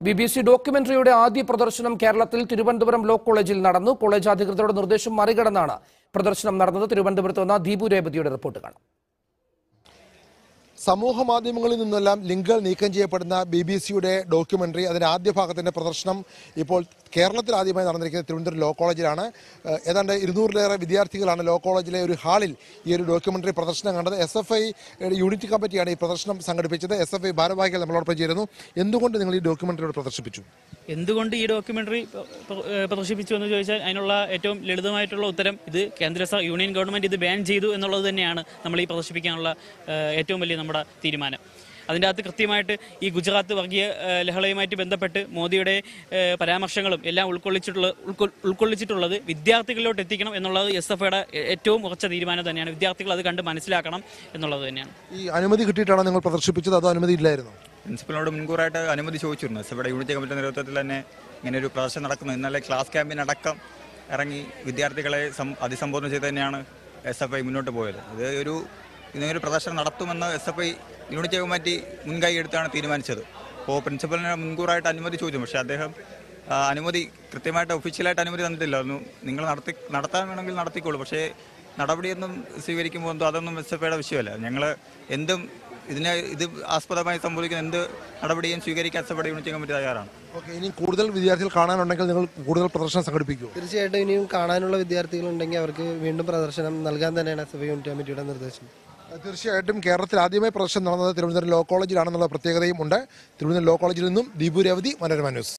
B B C ഡോക്യുമെന്ററിയുടെ ആദ്യ പ്രദർശനം കേരളത്തിൽ തിരുവനന്തപുരം ലോ കോളേജിൽ നടന്നു കോളേജ് അധികൃതരുടെ നിർദ്ദേശം മറികടന്നാണ് പ്രദർശനം നടന്നത് തിരുവനന്തപുരത്ത് നിന്ന് ദീപു രേവതിയുടെ റിപ്പോർട്ട് കാണാം സമൂഹ മാധ്യമങ്ങളിൽ നിന്നെല്ലാം ലിങ്കുകൾ നീക്കം ചെയ്യപ്പെടുന്ന ബി ബി സിയുടെ ഡോക്യുമെന്ററി അതിന്റെ ആദ്യ ഭാഗത്തിന്റെ പ്രദർശനം ഇപ്പോൾ കേരളത്തിൽ ആദ്യമായി നടന്നിരിക്കുന്നത് തിരുവനന്തപുരം ലോ കോളേജിലാണ് ഏഹ് ഏതാണ്ട് ഇരുന്നൂറിലേറെ വിദ്യാർത്ഥികളാണ് ലോ കോളേജിലെ ഒരു ഹാളിൽ ഈ ഒരു ഡോക്യുമെന്ററി പ്രദർശനം കണ്ടത് എസ് എഫ് ഐ യൂണിറ്റ് കമ്മിറ്റിയാണ് ഈ പ്രദർശനം സംഘടിപ്പിച്ചത് എസ് എഫ് ഐ ഭാരവാഹികൾ നമ്മളോടൊപ്പം ചേരുന്നു എന്തുകൊണ്ട് നിങ്ങൾ ഈ ഡോക്യുമെന്ററി പ്രദർശിപ്പിച്ചു എന്തുകൊണ്ട് ഈ ഡോക്യുമെന്ററി പ്ര- പ്ര- ഏഹ് പ്രദർശിപ്പിച്ചു എന്ന് ചോദിച്ചാൽ അതിനുള്ള ഏറ്റവും ലളിതമായിട്ടുള്ള ഉത്തരം ഇത് കേന്ദ്ര സ- യൂണിയൻ ഗവൺമെന്റ് ഇത് ബാൻ ചെയ്തു എന്നുള്ളത് തന്നെയാണ് നമ്മൾ ഈ പ്രദർശിപ്പിക്കാനുള്ള ഏഹ് ഏറ്റവും വലിയ നമ്മുടെ തീരുമാനം അതിൻ്റെ അകത്ത് കൃത്യമായിട്ട് ഈ ഗുജറാത്ത് വർഗീയ ഏഹ് ലഹളയുമായിട്ട് ബന്ധപ്പെട്ട് മോദിയുടെ ഏഹ് പരാമർശങ്ങളും എല്ലാം ഉൾക്കൊള്ളിച്ചിട്ടുള്ള ഉൾക്കൊ- ഉൾക്കൊള്ളിച്ചിട്ടുള്ളത് വിദ്യാർത്ഥികളിലോട്ട് എത്തിക്കണം എന്നുള്ളത് എസ് എഫ് ഐയുടെ ഏറ്റവും ഉറച്ച തീരുമാനം തന്നെയാണ് വിദ്യാർത്ഥികൾ അത് കണ്ട് മനസ്സിലാക്കണം എന്നുള്ളത് തന്നെയാണ് ഈ അനുമതി കിട്ടിയിട്ടാണോ നിങ്ങൾ പ്രദർശിപ്പിച്ചത് അതോ അനുമതി ഇല്ലായിരുന്നു പ്രിൻസിപ്പലിനോട് മുൻകൂറായിട്ട് അനുമതി ചോദിച്ചിരുന്നു എസ് ഇവിടെ യൂണിറ്റ് കമ്മിറ്റി നേതൃത്വത്തിൽ തന്നെ ഇങ്ങനെ ഒരു പ്രദർശനം നടക്കുന്നു ഇന്നലെ ക്ലാസ് ക്യാമ്പിനടക്കം ഇറങ്ങി വിദ്യാർത്ഥികളെ സം- അഭിസംബോധന ചെയ്ത് തന്നെയാണ് എസ് എഫ് ഐ മുന്നോട്ട് പോയത് ഇത് ഒരു ഇങ്ങനൊരു പ്രദർശനം നടത്തുമെന്ന് S F I unit committee മുൻകൈ എടുത്താണ് തീരുമാനിച്ചത് അപ്പോൾ പ്രിൻസിപ്പലിന് മുൻകൂറായിട്ട് അനുമതി ചോദിച്ചു പക്ഷേ അദ്ദേഹം ആ, അനുമതി കൃത്യമായിട്ട് ഒഫീഷ്യലായിട്ട് അനുമതി തന്നിട്ടില്ല ഒന്ന് നിങ്ങൾ നടത്തി നടത്താൻ വേണമെങ്കിൽ നടത്തിക്കോളൂ പക്ഷേ നടപടിയൊന്നും സ്വീകരിക്കുമ്പോൾ എന്തോ അതൊന്നും എസ് എഫ് ഐയുടെ വിഷയമല്ല ഞങ്ങൾ എന്തും ഇതിനെ ഇത് ആസ്പദമായി സംഭവിക്കുന്ന എന്ത് നടപടിയും സ്വീകരിക്കാൻ എസ് എഫ് ഐയുടെ യൂണിറ്റ് കമ്മിറ്റി തയ്യാറാണ് ഓക്കെ ഇനി കൂടുതൽ വിദ്യാർത്ഥികൾ കാണാനുണ്ടെങ്കിൽ നിങ്ങൾ കൂടുതൽ പ്രദർശനം സംഘടിപ്പിക്കുമോ തീർച്ചയായിട്ടും ഇനിയും കാണാനുള്ള വിദ്യാർത്ഥികളുണ്ടെങ്കിൽ അവർക്ക് വീണ്ടും പ്രദർശനം നൽകാൻ തന്നെയാണ് എസ് എഫ് യൂണിറ്റ് കമ്മിറ്റിയുടെ നിർദ്ദേശം തീർച്ചയായിട്ടും കേരളത്തിൽ ആദ്യമായി പ്രദർശനം നടന്നത് തിരുവനന്തപുരം ലോ കോളേജിലാണെന്നുള്ള പ്രത്യേകതയും ഉണ്ട് തിരുവനന്തപുരം ലോ കോളേജിൽ നിന്നും ദീപു രവതി മനോരമ ന്യൂസ്